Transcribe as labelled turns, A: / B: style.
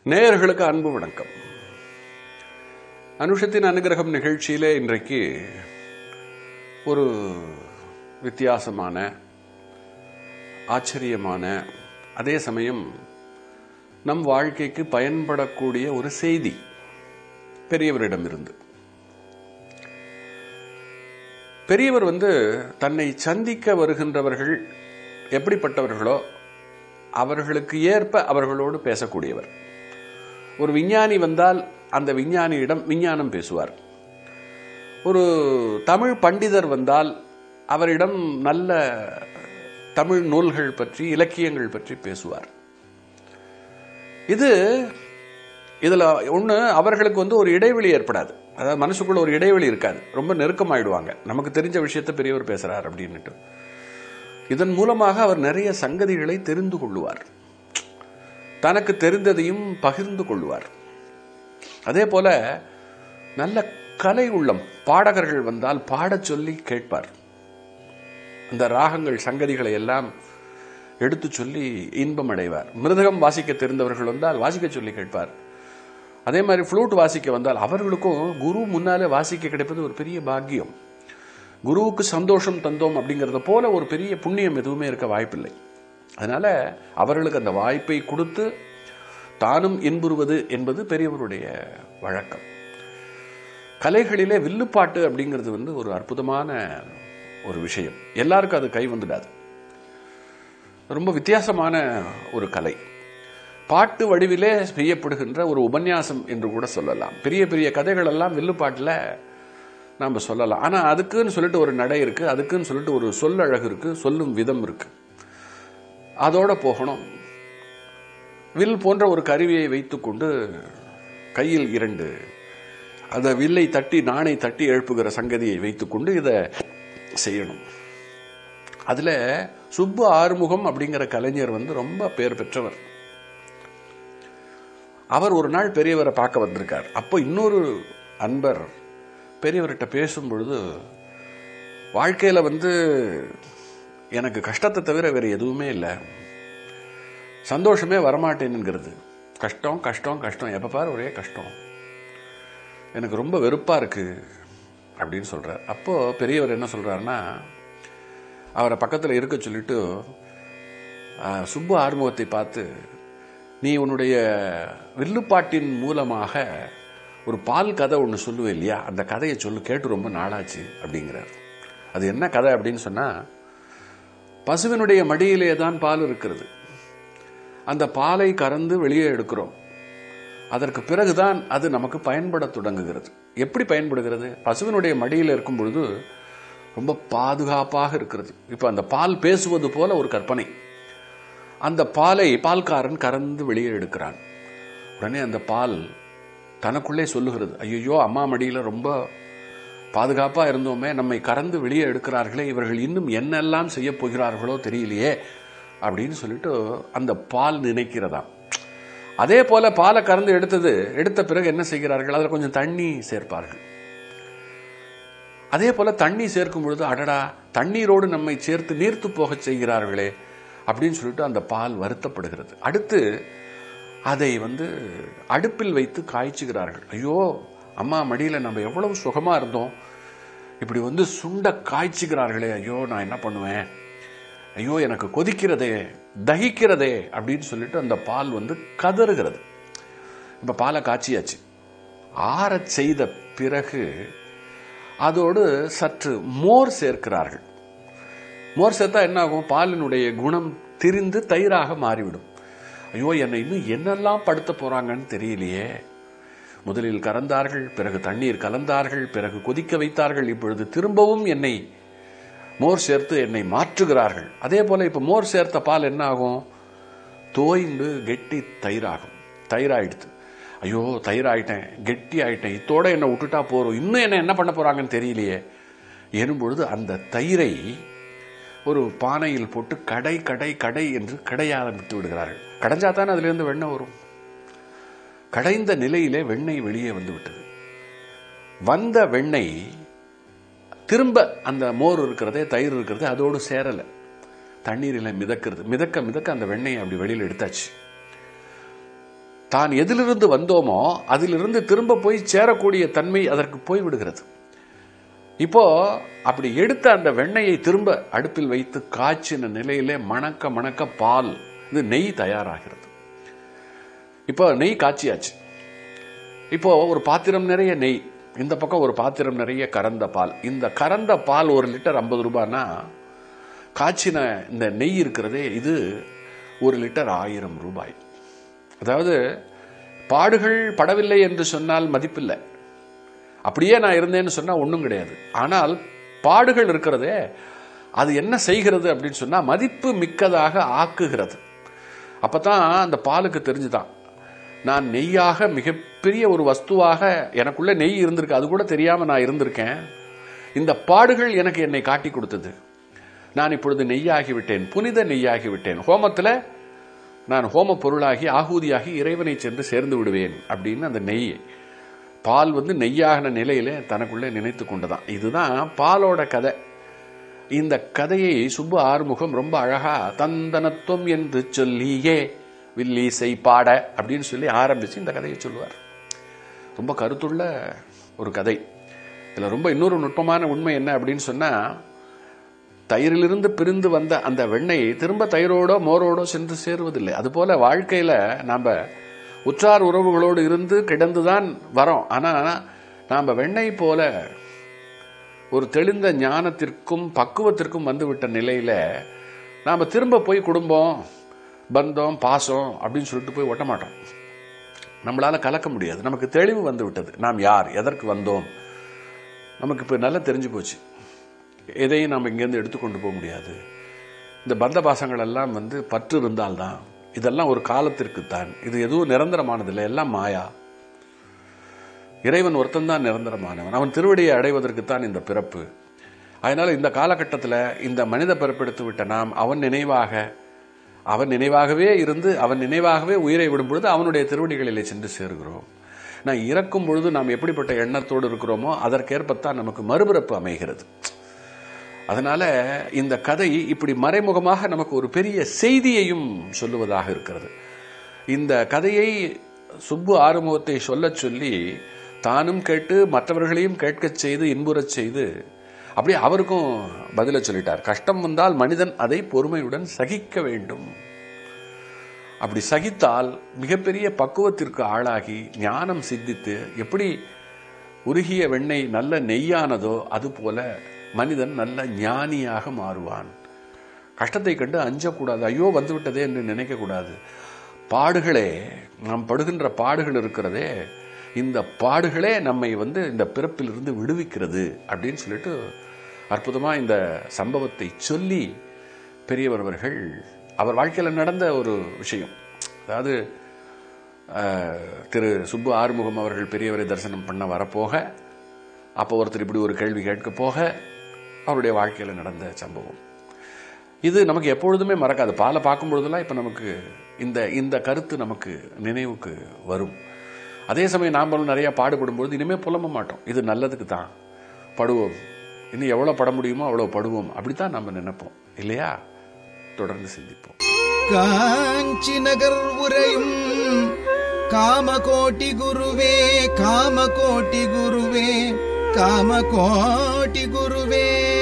A: நேயர்களுக்கு அன்பு வணக்கம் அனுஷத்தின் அனுகிரகம் நிகழ்ச்சியிலே இன்றைக்கு ஒரு வித்தியாசமான ஆச்சரியமான அதே சமயம் நம் வாழ்க்கைக்கு பயன்படக்கூடிய ஒரு செய்தி பெரியவரிடமிருந்து பெரியவர் வந்து தன்னை சந்திக்க வருகின்றவர்கள் எப்படிப்பட்டவர்களோ அவர்களுக்கு ஏற்ப அவர்களோடு பேசக்கூடியவர் ஒரு விஞ்ஞானி வந்தால் அந்த விஞ்ஞானியிடம் விஞ்ஞானம் பேசுவார் ஒரு தமிழ் பண்டிதர் வந்தால் அவரிடம் நல்ல தமிழ் நூல்கள் பற்றி இலக்கியங்கள் பற்றி பேசுவார் இது இதில் ஒன்று அவர்களுக்கு வந்து ஒரு இடைவெளி ஏற்படாது அதாவது மனசுக்குள்ள ஒரு இடைவெளி இருக்காது ரொம்ப நெருக்கமாயிடுவாங்க நமக்கு தெரிஞ்ச விஷயத்தை பெரியவர் பேசுறார் அப்படின்னுட்டு இதன் மூலமாக அவர் நிறைய சங்கதிகளை தெரிந்து கொள்ளுவார் தனக்கு தெரிந்ததையும் பகிர்ந்து கொள்வார் அதே போல நல்ல கலை உள்ளம் பாடகர்கள் வந்தால் பாடச் சொல்லி கேட்பார் அந்த ராகங்கள் சங்கதிகளை எல்லாம் எடுத்து சொல்லி இன்பம் அடைவார் மிருதகம் வாசிக்க தெரிந்தவர்கள் வந்தால் வாசிக்க சொல்லி கேட்பார் அதே மாதிரி ஃப்ளூட் வாசிக்க வந்தால் அவர்களுக்கும் குரு முன்னாலே வாசிக்க கிடைப்பது ஒரு பெரிய பாக்கியம் குருவுக்கு சந்தோஷம் தந்தோம் அப்படிங்கிறத போல ஒரு பெரிய புண்ணியம் எதுவுமே இருக்க வாய்ப்பில்லை அதனால அவர்களுக்கு அந்த வாய்ப்பை கொடுத்து தானும் இன்புறுவது என்பது பெரியவருடைய வழக்கம் கலைகளிலே வில்லுப்பாட்டு அப்படிங்கிறது வந்து ஒரு அற்புதமான ஒரு விஷயம் எல்லாருக்கும் அது கை வந்துடாது ரொம்ப வித்தியாசமான ஒரு கலை பாட்டு வடிவிலே செய்யப்படுகின்ற ஒரு உபன்யாசம் என்று கூட சொல்லலாம் பெரிய பெரிய கதைகள் எல்லாம் வில்லுப்பாட்டில் நாம் சொல்லலாம் ஆனால் அதுக்குன்னு சொல்லிட்டு ஒரு நடை இருக்கு அதுக்குன்னு சொல்லிட்டு ஒரு சொல் அழகு இருக்கு சொல்லும் விதம் இருக்கு அதோட போகணும் வில் போன்ற ஒரு கருவியை வைத்துக்கொண்டு கையில் இரண்டு அந்த வில்லை தட்டி நாணை தட்டி எழுப்புகிற சங்கதியை வைத்துக்கொண்டு இதை செய்யணும் அதில் சுப்பு ஆறுமுகம் அப்படிங்கிற கலைஞர் வந்து ரொம்ப பேர் பெற்றவர் அவர் ஒரு நாள் பெரியவரை பார்க்க வந்திருக்கார் அப்போ இன்னொரு அன்பர் பெரியவர்கிட்ட பேசும் பொழுது வாழ்க்கையில் வந்து எனக்கு கஷ்டத்தை தவிர வேறு எதுவுமே இல்லை சந்தோஷமே வரமாட்டேனுங்கிறது கஷ்டம் கஷ்டம் கஷ்டம் எப்போ பாரு ஒரே கஷ்டம் எனக்கு ரொம்ப வெறுப்பாக இருக்குது அப்படின்னு சொல்கிறார் அப்போது பெரியவர் என்ன சொல்கிறாருன்னா அவரை பக்கத்தில் இருக்க சொல்லிட்டு சுப்பு ஆறுமுகத்தை பார்த்து நீ உன்னுடைய வில்லுப்பாட்டின் மூலமாக ஒரு பால் கதை ஒன்று சொல்லுவே இல்லையா அந்த கதையை சொல்லு கேட்டு ரொம்ப நாளாச்சு அப்படிங்கிறார் அது என்ன கதை அப்படின்னு சொன்னால் பசுவினுடைய மடியிலே தான் பால் இருக்கிறது அந்த பாலை கறந்து வெளியே எடுக்கிறோம் அதற்கு பிறகுதான் அது நமக்கு பயன்பட தொடங்குகிறது எப்படி பயன்படுகிறது பசுவினுடைய மடியில் இருக்கும் பொழுது ரொம்ப பாதுகாப்பாக இருக்கிறது இப்போ அந்த பால் பேசுவது போல ஒரு கற்பனை அந்த பாலை பால்காரன் கறந்து வெளியே எடுக்கிறான் உடனே அந்த பால் தனக்குள்ளே சொல்லுகிறது ஐயோ அம்மா மடியில் ரொம்ப பாதுகாப்பாக இருந்தோமே நம்மை கறந்து வெளியே எடுக்கிறார்களே இவர்கள் இன்னும் என்னெல்லாம் செய்ய போகிறார்களோ தெரியலையே அப்படின்னு சொல்லிட்டு அந்த பால் நினைக்கிறதாம் அதே போல பாலை கறந்து எடுத்தது எடுத்த பிறகு என்ன செய்கிறார்கள் அதில் கொஞ்சம் தண்ணி சேர்ப்பார்கள் அதே போல தண்ணி சேர்க்கும் பொழுது அடடா தண்ணீரோடு நம்மை சேர்த்து நீர்த்து போக செய்கிறார்களே அப்படின்னு சொல்லிட்டு அந்த பால் வருத்தப்படுகிறது அடுத்து அதை வந்து அடுப்பில் வைத்து காய்ச்சுகிறார்கள் ஐயோ அம்மா மடியில் நம்ம எவ்வளவு சுகமாக இருந்தோம் இப்படி வந்து சுண்ட காய்ச்சுகிறார்களே ஐயோ நான் என்ன பண்ணுவேன் ஐயோ எனக்கு கொதிக்கிறதே தகிக்கிறதே அப்படின்னு சொல்லிட்டு அந்த பால் வந்து கதறுகிறது இப்போ பாலை காய்ச்சியாச்சு ஆறச் செய்த பிறகு அதோடு சற்று மோர் சேர்க்கிறார்கள் மோர் சேர்த்தா என்ன ஆகும் பாலினுடைய குணம் திரிந்து தயிராக மாறிவிடும் ஐயோ என்னை இன்னும் என்னெல்லாம் படுத்த போறாங்கன்னு தெரியலையே முதலில் கறந்தார்கள் பிறகு தண்ணீர் கலந்தார்கள் பிறகு கொதிக்க வைத்தார்கள் இப்பொழுது திரும்பவும் என்னை மோர் சேர்த்து என்னை மாற்றுகிறார்கள் அதே போல இப்ப மோர் சேர்த்த பால் என்ன ஆகும் தோய்ந்து கெட்டி தயிராகும் தயிராயிடுது ஐயோ தயிராயிட்டேன் கெட்டி ஆயிட்டேன் இத்தோட என்னை விட்டுட்டா போறோம் இன்னும் என்ன என்ன பண்ண போறாங்கன்னு தெரியலையே எனும் பொழுது அந்த தயிரை ஒரு பானையில் போட்டு கடை கடை கடை என்று கடைய ஆரம்பித்து விடுகிறார்கள் கடைஞ்சா தானே அதுலேருந்து வெண்ணெய் வரும் கடைந்த நிலையிலே வெண்ணெய் வெளியே வந்து விட்டது வந்த வெண்ணெய் திரும்ப அந்த மோர் இருக்கிறதே தயிர் இருக்கிறதே அதோடு சேரலை தண்ணீரில் மிதக்கிறது மிதக்க மிதக்க அந்த வெண்ணெயை அப்படி வெளியில் எடுத்தாச்சு தான் எதிலிருந்து வந்தோமோ அதிலிருந்து திரும்ப போய் சேரக்கூடிய தன்மை அதற்கு போய்விடுகிறது இப்போ அப்படி எடுத்த அந்த வெண்ணெயை திரும்ப அடுப்பில் வைத்து காய்ச்சின நிலையிலே மணக்க மணக்க பால் இது நெய் தயாராகிறது இப்போ நெய் காய்ச்சியாச்சு இப்போ ஒரு பாத்திரம் நிறைய நெய் இந்த பக்கம் ஒரு பாத்திரம் நிறைய கறந்த பால் இந்த கறந்த பால் ஒரு லிட்டர் ஐம்பது ரூபாய்னா காய்ச்சின இந்த நெய் இருக்கிறதே இது ஒரு லிட்டர் ஆயிரம் ரூபாய் அதாவது பாடுகள் படவில்லை என்று சொன்னால் மதிப்பில்லை அப்படியே நான் இருந்தேன்னு சொன்னா ஒன்றும் கிடையாது ஆனால் பாடுகள் இருக்கிறதே அது என்ன செய்கிறது அப்படின்னு சொன்னா மதிப்பு மிக்கதாக ஆக்குகிறது அப்பதான் அந்த பாலுக்கு தெரிஞ்சுதான் நான் நெய்யாக மிகப்பெரிய ஒரு வஸ்துவாக எனக்குள்ள நெய் இருந்திருக்கு அது கூட தெரியாம நான் இருந்திருக்கேன் இந்த பாடுகள் எனக்கு என்னை காட்டி கொடுத்தது நான் இப்பொழுது நெய்யாகி விட்டேன் புனித நெய்யாகி விட்டேன் ஹோமத்தில் நான் ஹோம பொருளாகி ஆகூதியாகி இறைவனை சென்று சேர்ந்து விடுவேன் அப்படின்னு அந்த நெய் பால் வந்து நெய்யாகின நிலையில தனக்குள்ளே நினைத்து கொண்டுதான் இதுதான் பாலோட கதை இந்த கதையை சுப்பு ஆறுமுகம் ரொம்ப அழகா தந்தனத்துவம் என்று சொல்லியே வில்லீசை பாட அப்படின்னு சொல்லி ஆரம்பிச்சு இந்த கதையை சொல்லுவார் ரொம்ப கருத்துள்ள ஒரு கதை இதில் ரொம்ப இன்னொரு நுட்பமான உண்மை என்ன அப்படின்னு சொன்னா தயிரிலிருந்து பிரிந்து வந்த அந்த வெண்ணெய் திரும்ப தயிரோடோ மோரோடோ சென்று சேருவதில்லை அதுபோல வாழ்க்கையில நாம உற்றார் உறவுகளோடு இருந்து கிடந்துதான் வரோம் ஆனா நாம வெண்ணெய் போல ஒரு தெளிந்த ஞானத்திற்கும் பக்குவத்திற்கும் வந்துவிட்ட நிலையில நாம திரும்ப போய் குடும்பம் பந்தம் பாசம் அப்படின்னு சொல்லிட்டு போய் ஒட்ட மாட்டோம் நம்மளால கலக்க முடியாது நமக்கு தெளிவு வந்து விட்டது நாம் யார் எதற்கு வந்தோம் நமக்கு இப்போ நல்லா தெரிஞ்சு போச்சு எதையும் நாம் இங்கேருந்து எடுத்துக்கொண்டு போக முடியாது இந்த பந்த பாசங்கள் எல்லாம் வந்து பற்று இருந்தால்தான் இதெல்லாம் ஒரு காலத்திற்குத்தான் இது எதுவும் நிரந்தரமானதில்லை எல்லாம் மாயா இறைவன் ஒருத்தன் தான் நிரந்தரமானவன் அவன் திருவடியை அடைவதற்குத்தான் இந்த பிறப்பு அதனால இந்த காலகட்டத்தில் இந்த மனித பிறப்பெடுத்து விட்ட நாம் அவன் நினைவாக அவன் நினைவாகவே இருந்து அவன் நினைவாகவே உயிரை விடும் பொழுது அவனுடைய திருவடிகளிலே சென்று சேருகிறோம் நான் இறக்கும் பொழுது நாம் எப்படிப்பட்ட எண்ணத்தோடு இருக்கிறோமோ அதற்கேற்பத்தான் நமக்கு மறுபிறப்பு அமைகிறது அதனால இந்த கதை இப்படி மறைமுகமாக நமக்கு ஒரு பெரிய செய்தியையும் சொல்லுவதாக இருக்கிறது இந்த கதையை சுப்பு ஆறுமுகத்தை சொல்லச் சொல்லி தானும் கேட்டு மற்றவர்களையும் கேட்கச் செய்து இன்புறச் செய்து அப்படியே அவருக்கும் பதில சொல்லிட்டார் கஷ்டம் வந்தால் மனிதன் அதை பொறுமையுடன் சகிக்க வேண்டும் அப்படி சகித்தால் மிகப்பெரிய பக்குவத்திற்கு ஆளாகி ஞானம் சித்தித்து எப்படி உருகிய வெண்ணெய் நல்ல நெய்யானதோ அதுபோல மனிதன் நல்ல ஞானியாக மாறுவான் கஷ்டத்தை கண்டு அஞ்சக்கூடாது ஐயோ வந்துவிட்டதே என்று நினைக்கக்கூடாது பாடுகளே நாம் படுகின்ற பாடுகள் இருக்கிறதே இந்த பாடுகளே நம்மை வந்து இந்த பிறப்பிலிருந்து விடுவிக்கிறது அப்படின்னு சொல்லிட்டு அற்புதமாக இந்த சம்பவத்தை சொல்லி பெரியவர் அவர்கள் அவர் வாழ்க்கையில் நடந்த ஒரு விஷயம் அதாவது அஹ், திரு சுப்பு ஆறுமுகம் அவர்கள் பெரியவரை தரிசனம் பண்ண வரப்போக அப்போ ஒருத்தர் இப்படி ஒரு கேள்வி கேட்க போக அவருடைய வாழ்க்கையில் நடந்த சம்பவம் இது நமக்கு எப்பொழுதுமே மறக்காது பாலை பார்க்கும் பொழுதெல்லாம் இப்போ நமக்கு இந்த இந்த கருத்து நமக்கு நினைவுக்கு வரும் அதே சமயம் நாமளும் நிறைய பாடுபடும் பொழுது இனிமேல் புலம்ப மாட்டோம் இது நல்லதுக்கு தான் படுவோம் இன்னும் எவ்வளோ பட முடியுமோ அவ்வளோ படுவோம் அப்படித்தான் நம்ம நினைப்போம் இல்லையா தொடர்ந்து சிந்திப்போம்
B: காஞ்சி நகர் உரையும் காமகோட்டி குருவே காமகோட்டி குருவே காமகோட்டி குருவே